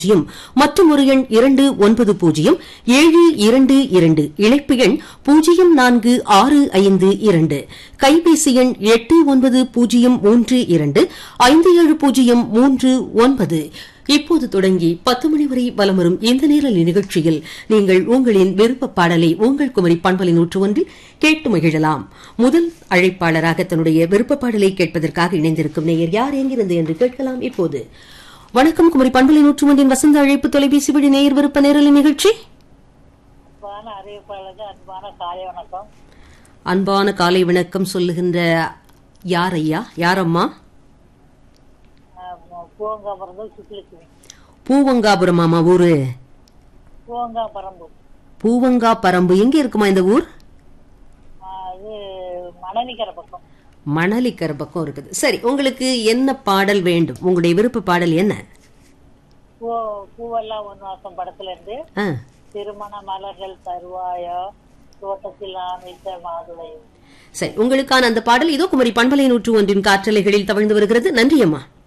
பூஜ்ஜியம் மற்றும் ஒரு எண் இரண்டு ஒன்பது பூஜ்ஜியம் ஏழு இரண்டு இரண்டு இணைப்பு எண் பூஜ்ஜியம் நான்கு ஆறு ஐந்து இரண்டு கைபேசி எண் எட்டு ஒன்பது பூஜ்ஜியம் மூன்று இரண்டு ஐந்து ஏழு பூஜ்ஜியம் மூன்று ஒன்பது இப்போது தொடங்கி பத்து மணி வரை வலம் வரும் இந்த நேரல் நிகழ்ச்சியில் நீங்கள் உங்களின் விருப்ப பாடலை உங்கள் குமரி பண்பலை நூற்று ஒன்றில் கேட்டு மகிழலாம் முதல் அழைப்பாளராக தன்னுடைய விருப்ப பாடலை கேட்பதற்காக இணைந்திருக்கும் நேயர் யார் எங்கிருந்து என்று கேட்கலாம் இப்போது வணக்கம் குமரி பண்பலை நூற்று ஒன்றின் வசந்த அழைப்பு தொலைபேசி வழி நேயர் விருப்ப நேரலை நிகழ்ச்சி அன்பான அறிவிப்பாளருக்கு அன்பான காலை வணக்கம் அன்பான காலை வணக்கம் சொல்லுகின்ற யார் ஐயா யாரம்மா பூவங்காபுரம் சுற்றிலுக்குவி பூவங்காபுரம் மாமா ஊரு பூவங்காபரம்பு பூவங்கா பரம்பு எங்க இருக்குமா இந்த ஊர் இது மணலிக்கரை பக்கம் மணலிக்கரை பக்கம் இருக்குது சரி உங்களுக்கு என்ன பாடல் வேண்டும் உங்களுடைய விருப்ப பாடல் என்ன பூ பூவெல்லாம் ஒன்று வாசம் படத்துல இருந்து ஆ, திருமண மலர்கள் தருவாயோ தோட்டத்தில் அமைத்த மாதுளை சரி உங்களுக்கான அந்த பாடல் இதோ குமரி பண்பலை நூற்று ஒன்றின் காற்றலைகளில் தவழ்ந்து வருகிறது நன்றி அம்மா